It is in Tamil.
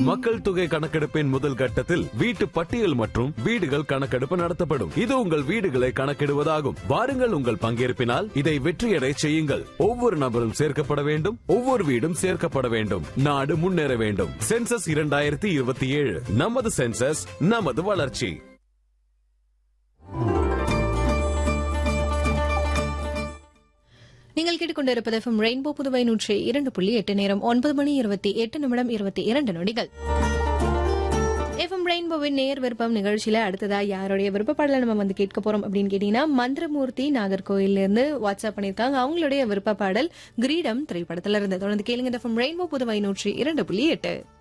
மக்கள் தொகை கணக்கெடுப்பின் முதல் கட்டத்தில் வீட்டு பட்டியல் மற்றும் வீடுகள் கணக்கெடுப்பு நடத்தப்படும் இது உங்கள் வீடுகளை கணக்கிடுவதாகும் வாருங்கள் உங்கள் பங்கேற்பினால் இதை வெற்றியடை செய்யுங்கள் ஒவ்வொரு நபரும் சேர்க்கப்பட வேண்டும் ஒவ்வொரு வீடும் சேர்க்கப்பட வேண்டும் நாடு முன்னேற வேண்டும் சென்சஸ் இரண்டாயிரத்தி இருபத்தி ஏழு நமது சென்சஸ் நமது வளர்ச்சி நீங்கள் கேட்டுக்கொண்டிருப்பது எஃப்எம் ரெயின்போ புதுவை நூற்றி இரண்டு புள்ளி எட்டு நேரம் ஒன்பது மணி இருபத்தி எட்டு நிமிடம் இருபத்தி இரண்டு நொடிகள் எஃப்எம் ரெயின்போவின் நேர் விருப்பம் நிகழ்ச்சியில அடுத்ததா யாருடைய விருப்பப்பாடலை நம்ம வந்து கேட்க போறோம் அப்படின்னு கேட்டீங்கன்னா மந்திரமூர்த்தி நாகர்கோயில்ல இருந்து வாட்ஸ்அப் பண்ணிருக்காங்க அவங்களுடைய விருப்ப பாடல் கிரீடம் திரைப்படத்துல இருந்து தொடர்ந்து கேளுங்க எஃப்எம் ரெயின்போ புதுவை நூற்றி இரண்டு புள்ளி எட்டு